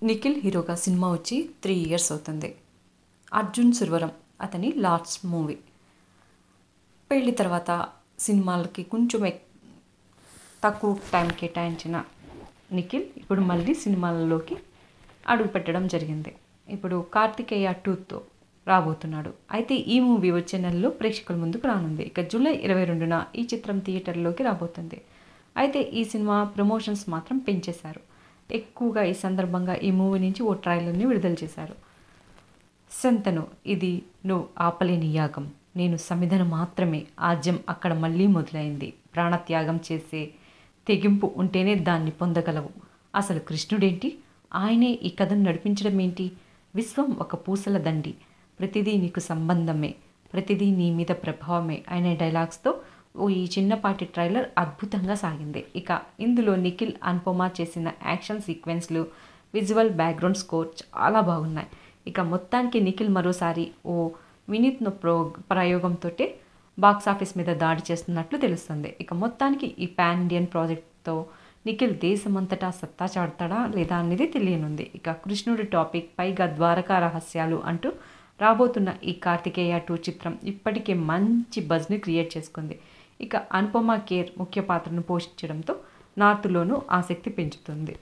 నిఖిల్ హీరోగా సినిమా వచ్చి three years అవుతుంది అర్జున్ సురవరం అతని లాస్ట్ మూవీ పెళ్లి తర్వాత సినిమాలకి కొంచెం ఎక్- తక్కువ టైం కేటాయించిన నిఖిల్ ఇప్పుడు మళ్ళీ సినిమాలలోకి అడుగు పెట్టడం జరిగింది ఇప్పుడు కార్తికేయ టూతో రాబోతున్నాడు అయితే ఈ మూవీ వచ్చే నెలలో ప్రేక్షకుల ముందుకు రానుంది ఇక జూలై ఇరవై రెండున ఈ చిత్రం థియేటర్లోకి రాబోతుంది అయితే ఈ సినిమా ప్రమోషన్స్ మాత్రం పెంచేశారు ఎక్కువగా ఈ సందర్భంగా ఈ మూవీ నుంచి ఓ ట్రైలర్ని విడుదల చేశారు శంతను ఇది నువ్వు ఆపలేని యాగం నేను సమిధన మాత్రమే ఆజ్యం అక్కడ మళ్ళీ మొదలైంది ప్రాణత్యాగం చేసే తెగింపు ఉంటేనే దాన్ని పొందగలవు అసలు కృష్ణుడేంటి ఆయనే ఈ కథను నడిపించడం ఏంటి విశ్వం ఒక పూసల దండి ప్రతిదీ నీకు సంబంధమే ప్రతిదీ నీ మీద ప్రభావమే అనే డైలాగ్స్తో ఓ ఈ చిన్నపాటి ట్రైలర్ అద్భుతంగా సాగింది ఇక ఇందులో నిఖిల్ అనుపమ చేసిన యాక్షన్ సీక్వెన్స్లు విజువల్ బ్యాక్గ్రౌండ్ స్కోర్ చాలా బాగున్నాయి ఇక మొత్తానికి నిఖిల్ మరోసారి ఓ వినూత్న ప్రో ప్రయోగంతో బాక్స్ ఆఫీస్ మీద దాడి చేస్తున్నట్లు తెలుస్తుంది ఇక మొత్తానికి ఈ పాన్ ఇండియన్ ప్రాజెక్ట్తో నిఖిల్ దేశమంతటా సత్తా చాడతాడా లేదా అనేది తెలియనుంది ఇక కృష్ణుడి టాపిక్ పైగా ద్వారకా రహస్యాలు అంటూ రాబోతున్న ఈ కార్తికేయ టూ చిత్రం ఇప్పటికే మంచి బజ్ని క్రియేట్ చేసుకుంది ఇక అనుపమ కేర్ ముఖ్య పాత్రను పోషించడంతో నార్త్లోనూ ఆసక్తి పెంచుతుంది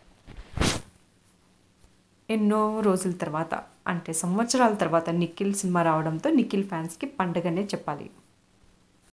ఎన్నో రోజుల తర్వాత అంటే సంవత్సరాల తర్వాత నిఖిల్ సినిమా రావడంతో నిఖిల్ ఫ్యాన్స్కి పండగనే చెప్పాలి